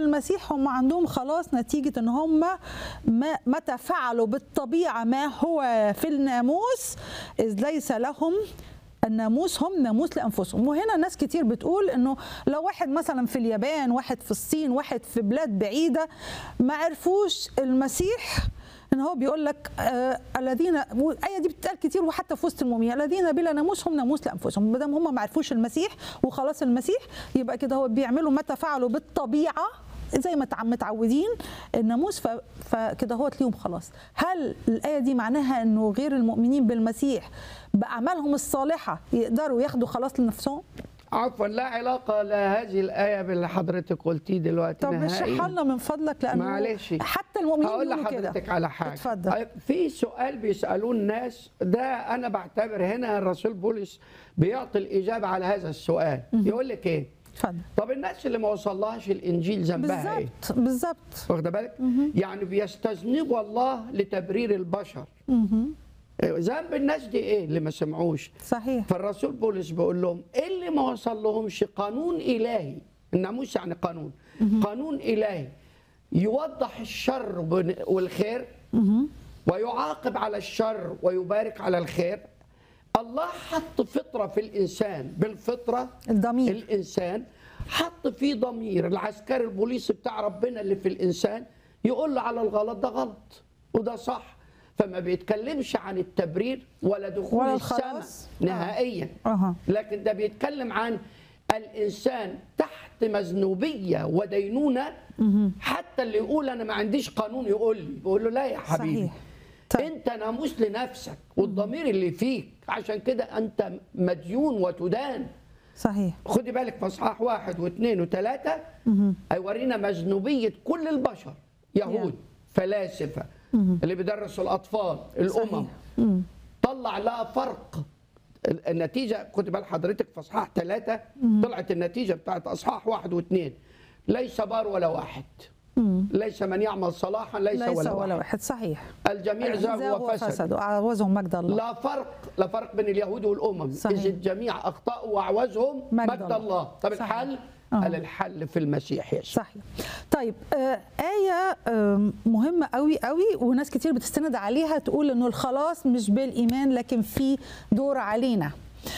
المسيح هم عندهم خلاص نتيجة ان هم ما متى فعلوا بالطبيعة ما هو في الناموس إذ ليس لهم الناموس هم ناموس لانفسهم وهنا ناس كتير بتقول انه لو واحد مثلا في اليابان واحد في الصين واحد في بلاد بعيده ما عرفوش المسيح ان هو بيقول لك آه الذين الايه دي بتتقال كتير وحتى في وسط المؤمنين الذين بلا ناموس هم ناموس لانفسهم ما دام هم ما عرفوش المسيح وخلاص المسيح يبقى كده هو بيعملوا ما تفعلوا بالطبيعه زي ما تع- متعودين الناموس ف- فكده هو ليهم خلاص هل الايه دي معناها انه غير المؤمنين بالمسيح باعمالهم الصالحه يقدروا ياخدوا خلاص لنفسهم عفوا لا علاقه لهذه الايه باللي حضرتك قلتيه دلوقتي طب نهائياً. اشرح لنا من فضلك لانه معلش. حتى المؤمنين هقول بيقولوا كده لحضرتك على حاجه اتفضل في سؤال بيسالوه الناس ده انا بعتبر هنا الرسول بولس بيعطي الاجابه على هذا السؤال يقول لك ايه اتفضل طب الناس اللي ما وصلهاش الانجيل ذنبها ايه بالظبط بالظبط واخده بالك يعني بيستذنبوا الله لتبرير البشر مهم. ذنب الناس دي ايه اللي ما سمعوش صحيح فالرسول بولس بيقول لهم اللي ما وصل لهمش قانون الهي الناموس يعني قانون قانون الهي يوضح الشر وبن- والخير مهم. ويعاقب على الشر ويبارك على الخير الله حط فطره في الانسان بالفطره الضمير الانسان حط فيه ضمير العسكري البوليسي بتاع ربنا اللي في الانسان يقول له على الغلط ده غلط وده صح فما بيتكلمش عن التبرير ولا دخول ولا السماء الخلاص. نهائيا اها لكن ده بيتكلم عن الانسان تحت مذنوبيه ودينونه حتى اللي يقول انا ما عنديش قانون يقول لي بقول له لا يا حبيبي صحيح طيب. انت ناموس لنفسك والضمير اللي فيك عشان كده انت مديون وتدان صحيح خدي بالك في اصحاح واحد واثنين وثلاثه هيورينا مذنوبيه كل البشر يهود فلاسفه اللي بيدرسوا الاطفال الامم صحيح. مم. طلع لها فرق ال- النتيجه خد بال حضرتك في اصحاح ثلاثه طلعت النتيجه بتاعت اصحاح واحد واثنين ليس بار ولا واحد مم. ليس من يعمل صلاحا ليس, ليس ولا, ولا واحد واحد صحيح الجميع زاغوا وفسدوا وفسدوا اعوزهم مجد الله لا فرق لا فرق بين اليهود والامم صحيح. اذ الجميع اخطاوا واعوزهم مجد مجد, الله. الله طب صحيح. الحل آه. قال الحل في المسيح يسوع صحيح طيب آه آية آه مهمة قوي قوي وناس كتير بتستند عليها تقول إنه الخلاص مش بالإيمان لكن في دور علينا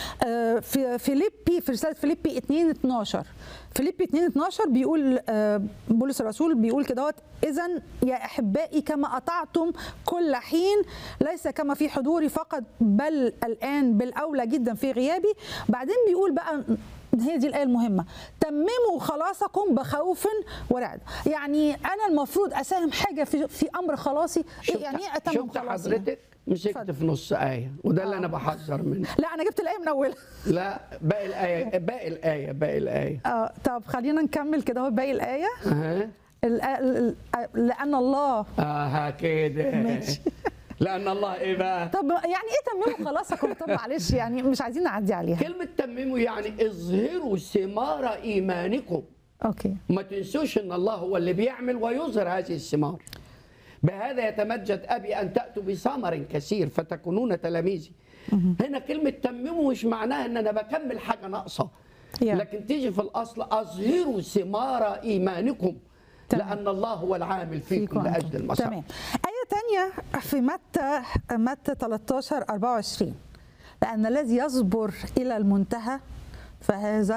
آه في فيليبي في رسالة فيليبي 2 12 فيليبي 2 12 بيقول آه بولس الرسول بيقول كده إذا يا أحبائي كما أطعتم كل حين ليس كما في حضوري فقط بل الآن بالأولى جدا في غيابي بعدين بيقول بقى هي دي الآية المهمة تمموا خلاصكم بخوف ورعد يعني أنا المفروض أساهم حاجة في, في أمر خلاصي إيه شفت- يعني إيه أتمم شفت خلاصي حضرتك مسكت اتفضل. في نص آية وده اللي آه. أنا بحذر منه لا أنا جبت الآية من أولها لا باقي الآية باقي الآية باقي الآية آه طب خلينا نكمل كده هو باقي الآية ها الآ- ال- ال- لأن الله آه كده ماشي. لأن الله إيه بقى طب يعني إيه تمموا خلاصكم طب معلش يعني مش عايزين نعدي عليها كلمة تمموا يعني اظهروا ثمار إيمانكم أوكي ما تنسوش ان الله هو اللي بيعمل ويظهر هذه الثمار بهذا يتمجد ابي ان تاتوا بثمر كثير فتكونون تلاميذي هنا كلمه تمموا مش معناها ان انا بكمل حاجه ناقصه يعني. لكن تيجي في الاصل اظهروا ثمار ايمانكم تمام. لان الله هو العامل فيكم فيكم لاجل أنتم. المسار تمام آية تانية في متى متى 13 24 لأن الذي يصبر إلى المنتهى فهذا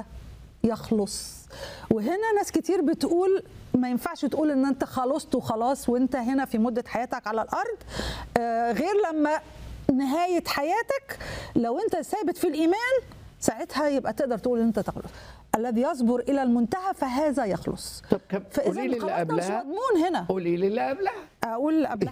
يخلص وهنا ناس كتير بتقول ما ينفعش تقول ان انت خلصت وخلاص وانت هنا في مدة حياتك على الارض آه، غير لما نهاية حياتك لو انت ثابت في الايمان ساعتها يبقى تقدر تقول ان انت تخلص الذي يصبر الى المنتهى فهذا يخلص طب كم- فاذا قولي لي اللي خلاص ده مش قبلها مضمون هنا قولي لي اللي قبلها اقول اللي قبلها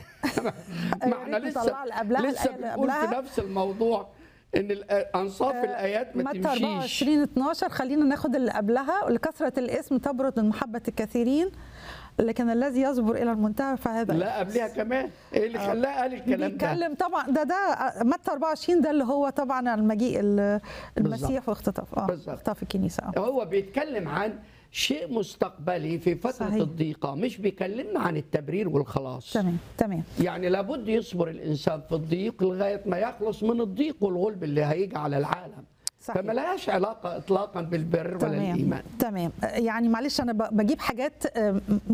ما احنا يا ريت لسه نطلع اللي قبلها، لسه الآية اللي بنقول في قبلها. نفس الموضوع ان الآ- انصاف الايات ما متى تمشيش 24 12 خلينا ناخد اللي قبلها لكثرة الاسم تبرد من محبة الكثيرين لكن الذي يصبر الى المنتهى فهذا لا قبلها كمان ايه اللي خلاها قال الكلام ده بيتكلم طبعا ده ده متى 24 ده اللي هو طبعا المجيء ال- المسيح واختطاف اه بالظبط. اختطاف الكنيسه اه هو بيتكلم عن شيء مستقبلي في فترة صحيح. الضيقة مش بيكلمنا عن التبرير والخلاص تمام تمام يعني لابد يصبر الإنسان في الضيق لغاية ما يخلص من الضيق والغلب اللي هيجي على العالم صحيح. فما لهاش علاقه اطلاقا بالبر ولا تمام الايمان تمام يعني معلش انا ب- بجيب حاجات آم،